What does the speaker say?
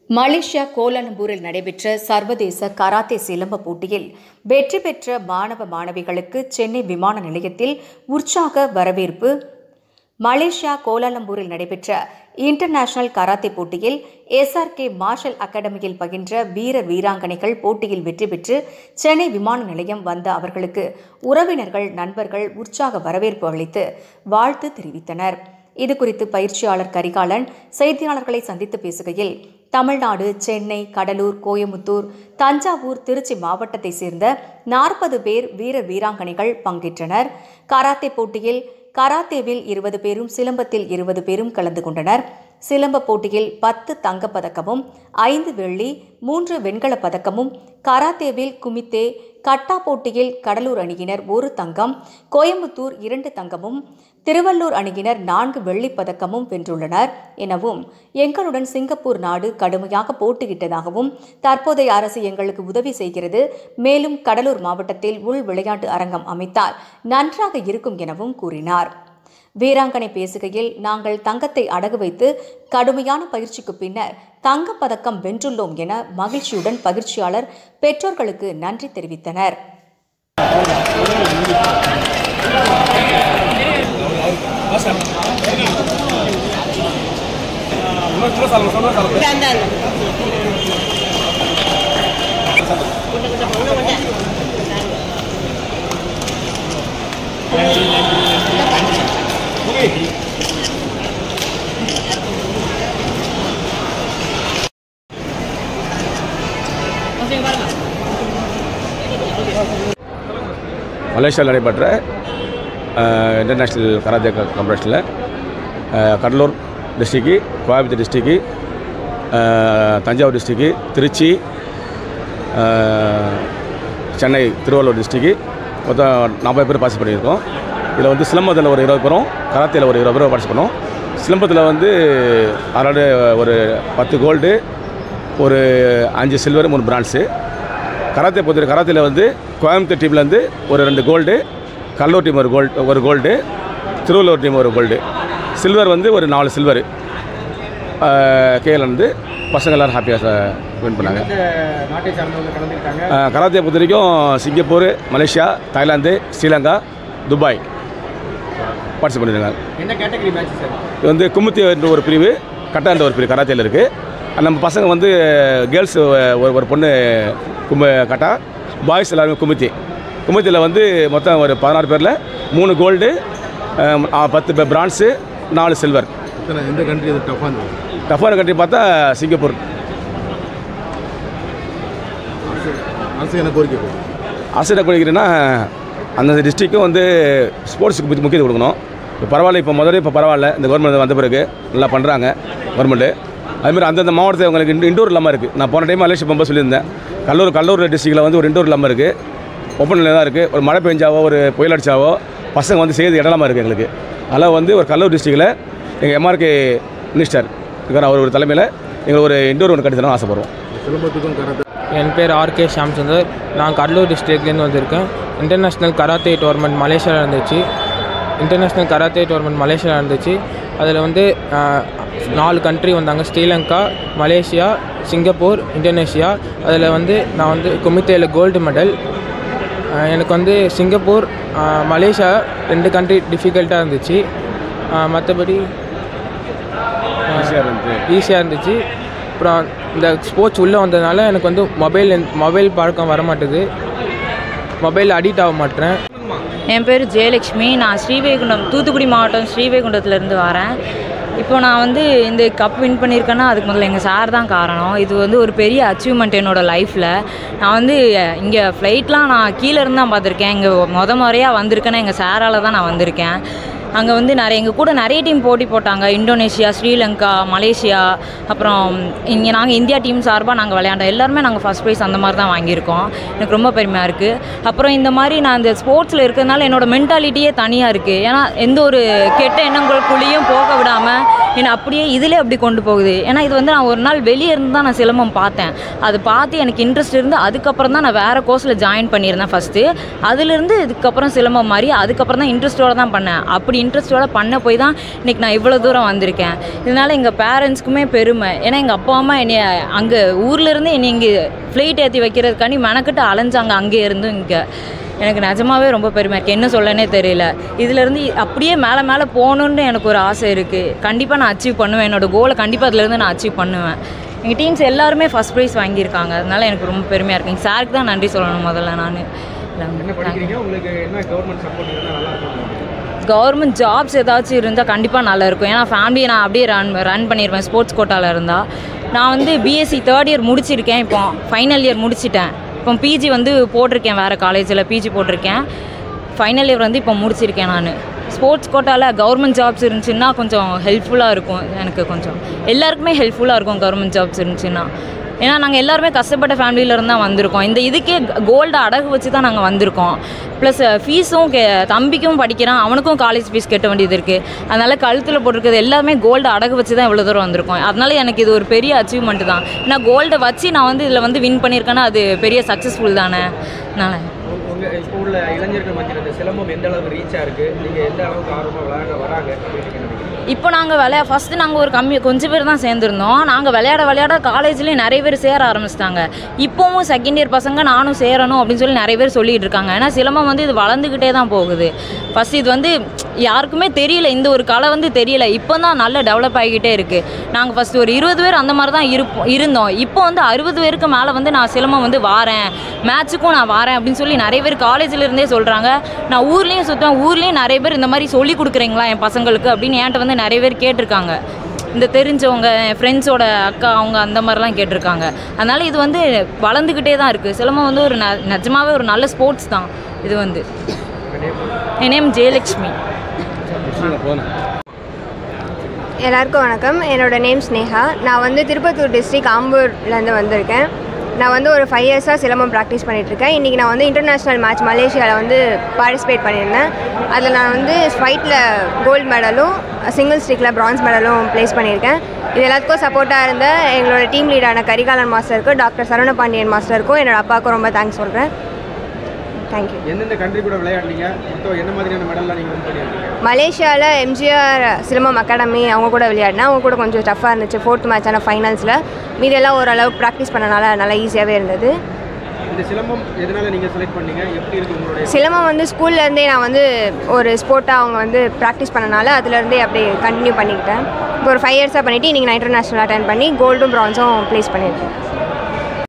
Malaysia கோலாலம்பூரில் நடைபெற்ற சர்வதேச கராத்தே சிலம்ப போட்டியில் வெற்றி பெற்ற மாணவ மாணவிகளுக்கு சென்னை விமான நிலையத்தில் உற்சாக வரவேற்பு மலேசியா கோலாலம்பூரில் நடைபெற்ற இன்டர்நேஷனல் கராத்தே போட்டியில் எஸ்ஆர்கே மார்ஷல் அகாடமியில் பயின்ற வீரர் வீராங்கனைகள் போட்டியில் வெற்றி பெற்று சென்னை விமான நிலையம் வந்த அவர்களுக்கு உறவினர்கள் நண்பர்கள் உற்சாக வரவேற்பு அளித்து வாழ்த்து தெரிவித்தனர் இதுகுறித்து பயிற்சியாளர் கரிகாலன் செய்தியாளர்களை சந்தித்து பேசுகையில் தமிழ்நாடு சென்னை கடலூர் கோயமுத்தூர் தஞ்சாவூர் திருச்சி மாவட்டத்தை சேர்ந்த நாற்பது பேர் வீரர் வீராங்கனைகள் பங்கேற்றனர் கராத்தே போட்டியில் கராத்தேவில் இருபது பேரும் சிலம்பத்தில் இருபது பேரும் கலந்து கொண்டனர் சிலம்ப போட்டியில் பத்து தங்கப் பதக்கமும் ஐந்து வெள்ளி மூன்று வெண்கலப் பதக்கமும் கராத்தேவில் குமித்தே கட்டா போட்டியில் கடலூர் அணியினர் ஒரு தங்கம் கோயம்புத்தூர் இரண்டு தங்கமும் திருவள்ளூர் அணியினர் நான்கு வெள்ளிப் பதக்கமும் வென்றுள்ளனர் எனவும் எங்களுடன் சிங்கப்பூர் நாடு கடுமையாக போட்டியிட்டதாகவும் தற்போதைய அரசு எங்களுக்கு உதவி செய்கிறது மேலும் கடலூர் மாவட்டத்தில் உள் விளையாட்டு அரங்கம் அமைத்தால் நன்றாக இருக்கும் எனவும் கூறினார் வீராங்கனை பேசுகையில் நாங்கள் தங்கத்தை அடகு வைத்து கடுமையான பயிற்சிக்கு பின்னர் தங்கப்பதக்கம் வென்றுள்ளோம் என மகிழ்ச்சியுடன் பயிற்சியாளர் பெற்றோர்களுக்கு நன்றி தெரிவித்தனர் மலேசியாவில் நடைபெற்ற இன்டர்நேஷ்னல் கராத்தே காம்படிஷனில் கடலூர் டிஸ்ட்ரிக்கு கோயம்புத்தூர் டிஸ்ட்ரிக்கு தஞ்சாவூர் டிஸ்ட்ரிக்கு திருச்சி அஹ், சென்னை திருவள்ளூர் டிஸ்ட்ரிக்கு மொத்தம் நாற்பது பேர் பாஸ் பண்ணியிருக்கோம் இதில் வந்து சிலம்பத்தில் ஒரு இருபது பேரும் கராத்தேயில் ஒரு இருபது பேரும் பாஸ் பண்ணோம் சிலம்பத்தில் வந்து அதோட ஒரு பத்து கோல்டு ஒரு அஞ்சு சில்வர் மூணு பிரான்ஸு கராத்தே பொறுத்த கராத்தேல வந்து கோயம்புத்தூர் டீம்லேருந்து ஒரு ரெண்டு கோல்டு கடலூர் டீம் ஒரு கோல்டு ஒரு கோல்டு திருவள்ளூர் டீம் ஒரு கோல்டு சில்வர் வந்து ஒரு நாலு சில்வர் கேஎல் வந்து பசங்க எல்லோரும் ஹாப்பியாக வின் பண்ணாங்க இந்த நாட்டை சார்ந்தவங்க கலந்துக்கிட்டாங்க அஹ், கராத்தே பொறுத்த வரைக்கும் Singapore Malaysia Thailand Sri Lanka Dubai participate பண்ணியிருக்காங்க என்ன கேட்டகரி மேட்ச் சார் இது வந்து குமுத்தி என்ற ஒரு பிரிவு கட்டா என்ற ஒரு பிரிவு கராத்தேல இருக்குது நம்ம பசங்க வந்து கேர்ள்ஸ் ஒரு ஒரு பொண்ணு கும்ப கட்டா பாய்ஸ் எல்லாருமே குமுத்தி குமுத்தியில் வந்து மொத்தம் ஒரு பதினாறு பேரில் மூணு கோல்டு பத்து பிரான்ஸு நாலு சில்வர் இத்தனை எந்த கண்ட்ரி இது டஃப்பாக இருந்தது டஃபான கண்ட்ரி பார்த்தா சிங்கப்பூர் அரசு அரசு என்ன கோரிக்கை போகுது அரசு குறைக்கிறேன்னா அந்தந்த டிஸ்ட்ரிக்கும் வந்து ஸ்போர்ட்ஸுக்கு முக்கிய- முக்கியத்துவம் கொடுக்கணும் இப்போ பரவாயில்ல இப்போ முதல்ல இப்போ பரவாயில்ல இந்த கவர்மெண்ட் வந்த பிறகு நல்லா பண்ணுறாங்க கவர்மெண்ட்டு அதுமாதிரி அந்தந்த மாவட்டத்தில் உங்களுக்கு இண்டு இண்டோர் இல்லாமல் இருக்குது நான் போன டைம் மலேசியா போகும்போது சொல்லியிருந்தேன் கடலூர் கடலூர் டிஸ்ட்ரிக்டில் வந்து ஒரு இண்டோர் இல்லாமல் இருக்குது ஓப்பன் தான் இருக்குது ஒரு மழை பெஞ்சாவோ ஒரு புயல் அடிச்சாவோ பசங்க வந்து செய்யறது இடலாமல் இருக்குது எங்களுக்கு அதனால் வந்து ஒரு கடலூர் டிஸ்ட்ரிக்டில் எங்கள் எம்ஆர்கே மினிஸ்டர் இருக்கிற அவர் ஒரு தலைமையில் எங்களுக்கு ஒரு இண்டோர் ஒன்று கட்டி தரணும் ஆசைப்படுறோம் சிலம்பத்துக்கும் கராத்தே என் பேர் ஆர்கே ஷாம்சுந்தர் நான் கடலூர் டிஸ்ட்ரிக்ட்லேருந்து வந்திருக்கேன் இன்டர்நேஷ்னல் கராத்தே டோர்னமெண்ட் மலேசியாவில் இருந்துச்சு இன்டர்நேஷ்னல் கராத்தே டோர்னமெண்ட் மலேசியாவில் இருந்துச்சு அதில் வந்து ஆஹ், நாலு கண்ட்ரி வந்தாங்க ஸ்ரீலங்கா மலேசியா சிங்கப்பூர் இந்தோனேஷியா அதில் வந்து நான் வந்து குமித்தேல கோல்டு மெடல் ஆஹ், எனக்கு வந்து சிங்கப்பூர் ஆஹ், மலேசியா ரெண்டு கண்ட்ரி டிஃபிகல்ட்டாக இருந்துச்சு மற்றபடி ஈஸியாக இருந்துச்சு ஈஸியாக இருந்துச்சு அப்புறம் இந்த ஸ்போர்ட்ஸ் உள்ளே வந்ததுனால எனக்கு வந்து மொபைல் மொபைல் பழக்கம் வர மாட்டுது மொபைல் அடிக்ட் ஆக மாட்டேன் என் பேர் ஜெயலக்ஷ்மி நான் ஸ்ரீவைகுண்டம் தூத்துக்குடி மாவட்டம் ஸ்ரீவைகுண்டத்துலேருந்து வரேன் இப்போ நான் வந்து இந்த கப் வின் பண்ணியிருக்கேன்னா அதுக்கு முதல்ல எங்கள் சார் தான் காரணம் இது வந்து ஒரு பெரிய அச்சீவ்மெண்ட் என்னோடய லைஃப்பில் நான் வந்து இங்கே ஃப்ளைட்லாம் நான் கீழே இருந்து தான் பார்த்துருக்கேன் இங்கே முத முறையாக வந்திருக்கேன்னா எங்கள் சாரால் தான் நான் வந்திருக்கேன் அங்கே வந்து நிறைய எங்கள் கூட நிறைய டீம் போட்டி போட்டாங்க இந்தோனேஷியா ஸ்ரீலங்கா மலேசியா அப்புறம் இங்கே நாங்கள் இந்தியா டீம் சார்பாக நாங்கள் விளையாண்டோம் எல்லாருமே நாங்கள் ஃபஸ்ட் ப்ரைஸ் அந்த மாதிரி தான் வாங்கியிருக்கோம் எனக்கு ரொம்ப பெருமையாக இருக்குது அப்புறம் இந்த மாதிரி நான் இந்த ஸ்போர்ட்ஸில் இருக்கிறதுனால என்னோடய மென்டாலிட்டியே தனியாக இருக்குது ஏன்னா எந்த ஒரு கெட்ட எண்ணங்களுக்குள்ளேயும் போக விடாமல் என்னை அப்படியே இதிலே அப்படி கொண்டு போகுது ஏன்னா இது வந்து நான் ஒரு நாள் வெளியே இருந்து தான் நான் சிலம்பம் பார்த்தேன் அது பார்த்து எனக்கு இன்ட்ரெஸ்ட் இருந்து அதுக்கப்புறம் தான் நான் வேறு கோர்ஸில் ஜாயின் பண்ணியிருந்தேன் ஃபஸ்ட்டு அதுலேருந்து இதுக்கப்புறம் சிலம்பம் மாதிரி அதுக்கப்புறம் தான் இன்ட்ரெஸ்ட்டோட தான் பண்ணேன் அப்படி ஒரு இன்ட்ரெஸ்ட்டோட பண்ண போய் தான் இன்றைக்கி நான் இவ்வளோ தூரம் வந்திருக்கேன் இதனால் எங்கள் பேரண்ட்ஸ்க்குமே பெருமை ஏன்னா எங்கள் அப்பா அம்மா என்னை அங்கே ஊர்லேருந்து என்னை இங்கே ஃப்ளைட் ஏற்றி வைக்கிறதுக்காண்டி மெனக்கிட்டு அலைஞ்சாங்க அங்கே இருந்தும் இங்கே எனக்கு நிஜமாவே ரொம்ப பெருமை இருக்குது என்ன சொல்லனே தெரியல இதுலேருந்து அப்படியே மேலே மேலே போகணுன்னு எனக்கு ஒரு ஆசை இருக்குது கண்டிப்பாக நான் அச்சீவ் பண்ணுவேன் என்னோடய கோலை கண்டிப்பாக அதுலேருந்து நான் அச்சீவ் பண்ணுவேன் எங்கள் டீம்ஸ் எல்லாருமே ஃபஸ்ட் ப்ரைஸ் வாங்கியிருக்காங்க அதனால எனக்கு ரொம்ப பெருமையாக இருக்கு எங்கள் சாருக்கு தான் நன்றி சொல்லணும் முதல்ல நான் என்ன படிக்கிறீங்க உங்களுக்கு என்ன கவர்மெண்ட் சப்போர்ட் இருந்தால் நல்லா இருக்கும் கவர்மெண்ட் ஜாப்ஸ் ஏதாச்சும் இருந்தால் கண்டிப்பாக நல்லா இருக்கும் ஏன்னா ஃபேமிலியை நான் அப்படியே ரன் ரன் பண்ணிடுவேன் ஸ்போர்ட்ஸ் கோட்டாவில் இருந்தால் நான் வந்து பிஎஸ்சி தேர்ட் இயர் முடிச்சிருக்கேன் இப்போ ஃபைனல் இயர் முடிச்சிட்டேன் இப்போ பிஜி வந்து போட்டிருக்கேன் வேறு காலேஜில் பிஜி போட்டிருக்கேன் ஃபைனல் இயர் வந்து இப்போ முடிச்சிருக்கேன் நான் ஸ்போர்ட்ஸ் கோட்டாவில் கவர்மெண்ட் ஜாப்ஸ் இருந்துச்சுன்னா கொஞ்சம் ஹெல்ப்ஃபுல்லாக இருக்கும் எனக்கு கொஞ்சம் எல்லாருக்குமே ஹெல்ப்ஃபுல்லாக இருக்கும் கவர்மெண்ட் ஜாப்ஸ் இருந்துச்சுன்னா ஏன்னா நாங்கள் எல்லாருமே கஷ்டப்பட்ட ஃபேமிலியிலேருந்து தான் வந்திருக்கோம் இந்த இதுக்கே கோல்டு அடகு வச்சு தான் நாங்கள் வந்திருக்கோம் ப்ளஸ் ஃபீஸும் கே தம்பிக்கும் படிக்கிறான் அவனுக்கும் காலேஜ் ஃபீஸ் கட்ட வேண்டியது இருக்குது அதனால் கழுத்தில் போட்டிருக்கிறது எல்லாமே கோல்டு அடகு வச்சு தான் இவ்வளோ தூரம் வந்திருக்கோம் அதனால எனக்கு இது ஒரு பெரிய அச்சீவ்மெண்ட் தான் ஏன்னா கோல்டை வச்சு நான் வந்து இதில் வந்து வின் பண்ணியிருக்கேன்னா அது பெரிய சக்ஸஸ்ஃபுல் தானே அதனால் உங்கள் இப்போ உள்ள இளைஞர்கள் மத்தியில் இந்த சிலம்பம் எந்த அளவுக்கு ரீச்சாக இருக்குது நீங்கள் எந்த அளவுக்கு ஆர்வமாக விளையாட வராங்க அப்படின்னு நீங்க நினைக்கிறீங்க இப்போ நாங்கள் விளையா ஃபஸ்ட்டு நாங்கள் ஒரு கம்மி கொஞ்சம் பேர் தான் சேர்ந்துருந்தோம் நாங்கள் விளையாட விளையாட காலேஜ்லேயும் நிறைய பேர் சேர ஆரம்பிச்சிட்டாங்க இப்போவும் செகண்ட் இயர் பசங்க நானும் சேரணும் அப்படின்னு சொல்லி நிறைய பேர் சொல்லிட்டு இருக்காங்க ஏன்னா சிலம்பம் வந்து இது வளர்ந்துக்கிட்டே தான் போகுது ஃபஸ்ட் இது வந்து யாருக்குமே தெரியல இந்த ஒரு கலை வந்து தெரியல இப்போ தான் நல்ல டெவலப் ஆகிக்கிட்டே இருக்குது நாங்கள் ஃபஸ்ட்டு ஒரு இருபது பேர் அந்த மாதிரி தான் இருப்போம் இருந்தோம் இப்போ வந்து அறுபது பேருக்கு மேலே வந்து நான் சிலம்பம் வந்து வாரேன் மேட்ச்சுக்கும் நான் வாரேன் அப்படின்னு சொல்லி நிறைய பேர் காலேஜில் இருந்தே சொல்கிறாங்க நான் ஊர்லேயும் சுற்றுவேன் ஊர்லேயும் நிறைய பேர் இந்த மாதிரி சொல்லி கொடுக்குறீங்களா என் பசங்களுக்கு அப்படின்னு என்கிட்ட வந்து நிறைய பேர் கேட்டிருக்காங்க இந்த தெரிஞ்சவங்க என் ஃப்ரெண்ட்ஸோட அக்கா அவங்க அந்த மாதிரிலாம் கேட்டிருக்காங்க அதனால் இது வந்து வளர்ந்துக்கிட்டே தான் இருக்குது சிலம்பம் வந்து ஒரு ந நிஜமாவே ஒரு நல்ல ஸ்போர்ட்ஸ் தான் இது வந்து என் நேம் ஜெயலக்ஷ்மி போதும் எல்லாருக்கும் வணக்கம் என்னோட நேம் ஸ்னேகா நான் வந்து திருப்பத்தூர் டிஸ்ட்ரிக் ஆம்பூர்லேருந்து வந்திருக்கேன் நான் வந்து ஒரு ஃபைவ் இயர்ஸாக சிலம்பம் ப்ராக்டிஸ் பண்ணிகிட்ருக்கேன் இன்றைக்கி நான் வந்து இன்டர்நேஷ்னல் மேட்ச் மலேசியாவில் வந்து பார்ட்டிசிபேட் பண்ணியிருந்தேன் அதில் நான் வந்து ஃபைட்டில் கோல்டு மெடலும் சிங்கிள் ஸ்டிக்கில் பிரான்ஸ் மெடலும் ப்ளேஸ் பண்ணியிருக்கேன் இது எல்லாத்துக்கும் சப்போர்ட்டாக இருந்த எங்களோட டீம் லீடான கரிகாலன் மாஸ்டருக்கும் டாக்டர் சரவண பாண்டியன் மாஸ்டருக்கும் என்னோட அப்பாவுக்கும் ரொம்ப தேங்க்ஸ் சொல்கிறேன் தேங்க்யூ எந்தெந்த கண்ட்ரி கூட விளையாடுனீங்க மொத்தம் என்ன மாதிரியான மெடல்லாம் நீங்கள் வின் பண்ணியிருக்கீங்க மலேசியாவில் எம்ஜிஆர் சிலம்பம் அகாடமி அவங்க கூட விளையாடினேன் அவங்க கூட கொஞ்சம் டஃப்பாக இருந்துச்சு ஃபோர்த் மேட்சான ஃபைனல்ஸில் மீதெல்லாம் ஓரளவுக்கு ப்ராக்டிஸ் பண்ணனால நல்லா ஈஸியாகவே இருந்தது இந்த சிலம்பம் எதனால நீங்கள் செலக்ட் பண்ணீங்க எப்படி இருக்கு உங்களுடைய சிலம்பம் வந்து ஸ்கூல்லேருந்தே நான் வந்து ஒரு ஸ்போர்ட்டாக அவங்க வந்து ப்ராக்டிஸ் பண்ணனால அதுலேருந்தே அப்படியே கண்டினியூ பண்ணிக்கிட்டேன் இப்போ ஒரு ஃபைவ் இயர்ஸாக பண்ணிவிட்டு இன்றைக்கி நான் இன்டர்நேஷ்னல் அட்டன் பண்ணி கோல்டும் ப்ரான்ஸும் ப்ளேஸ் பண்ணியிருக்கேன்